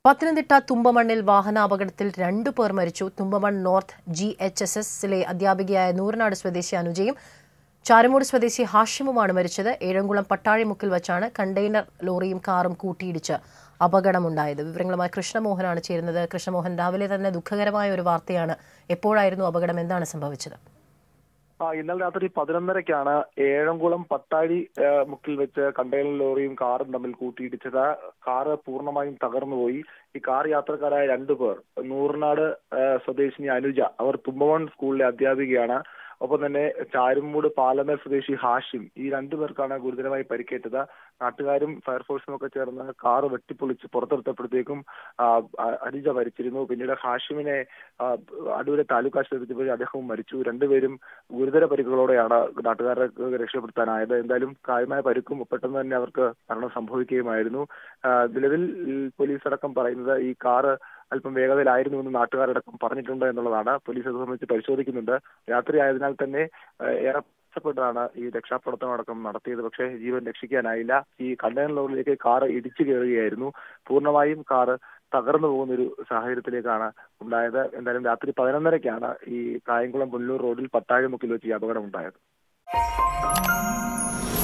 പത്തനംതിട്ട തുമ്പമണ്ണിൽ വാഹനാപകടത്തിൽ രണ്ടു പേർ മരിച്ചു Thumpamon north G H S എസിലെ അധ്യാപികയായ നൂറിനാട് സ്വദേശി അനുജയും ചാരമൂട് സ്വദേശി ഹാഷിമുമാണ് മരിച്ചത് ഏഴംകുളം പട്ടാഴിമുക്കിൽ വച്ചാണ് കണ്ടെയ്നർ ലോറിയും കാറും കൂട്ടിയിടിച്ച് അപകടമുണ്ടായത് വിവരങ്ങളുമായി കൃഷ്ണമോഹനാണ് ചേരുന്നത് കൃഷ്ണമോഹൻ രാവിലെ തന്നെ ദുഃഖകരമായ ഒരു വാർത്തയാണ് എപ്പോഴായിരുന്നു അപകടം എന്താണ് സംഭവിച്ചത് ആ ഇന്നലെ രാത്രി പതിനൊന്നരക്കാണ് ഏഴംകുളം പട്ടാഴി ആ, മുക്കിൽ വെച്ച് കണ്ടെയ്നർ ലോറിയും കാറും തമ്മിൽ കൂട്ടിയിടിച്ചത് കാറ് പൂർണ്ണമായും തകർന്നുപോയി ഈ കാർ യാത്രക്കാരായ രണ്ടുപേർ നൂറിനാട് ആ, സ്വദേശിനി അനുജ അവർ തുമ്പവൺ സ്കൂളിലെ അധ്യാപികയാണ് ഒപ്പം തന്നെ ചാരുമൂട് പാലമേൽ സ്വദേശി ഹാഷിം ഈ രണ്ടുപേർക്കാണ് ഗുരുതരമായി പരിക്കേറ്റത് നാട്ടുകാരും ഫയർഫോഴ്സും ഒക്കെ ചേർന്ന് കാർ വെട്ടിപ്പൊളിച്ച് പുറത്തെടുത്തപ്പോഴത്തേക്കും ആ, അ- അനുജ മരിച്ചിരുന്നു പിന്നീട് ഹാഷിമിനെ ആ, അടൂരെ താലൂക്ക് ആശുപത്രിയിൽ അദ്ദേഹവും മരിച്ചു രണ്ടുപേരും ഗുരുതര പരിക്കുകളോടെയാണ് നാട്ടുകാരെ രക്ഷപ്പെടുത്താനായത് എന്തായാലും കാര്യമായ പരിക്കും പെട്ടെന്ന് തന്നെ അവർക്ക് മരണം സംഭവിക്കുകയുമായിരുന്നു ആ, നിലവിൽ ഈ പോലീസ് അടക്കം പറയുന്നത് ഈ കാറ് അല്പം വേഗതയിലായിരുന്നു എന്ന് നാട്ടുകാരടക്കം പറഞ്ഞിട്ടുണ്ട് എന്നുള്ളതാണ് പോലീസ് അത് സംബന്ധിച്ച് പരിശോധിക്കുന്നുണ്ട് രാത്രി ആയതിനാൽ തന്നെ ആ, ഏറെ പ്രയാസപ്പെട്ടാണ് ഈ രക്ഷാപ്രവർത്തനം അടക്കം നടത്തിയത് പക്ഷേ ജീവൻ രക്ഷിക്കാനായില്ല ഈ കണ്ടെയ്നർ ലോറിയിലേക്ക് കാറ് ഇടിച്ചു കയറുകയായിരുന്നു പൂർണ്ണമായും കാറ് തകർന്നു പോകുന്ന ഒരു സാഹചര്യത്തിലേക്കാണ് ഉണ്ടായത് എന്തായാലും രാത്രി പതിനൊന്നരയ്ക്കാണ് ഈ കായംകുളം പുല്ലൂർ റോഡിൽ പട്ടാഴിമുക്കിൽ വെച്ച് ഈ അപകടം ഉണ്ടായത്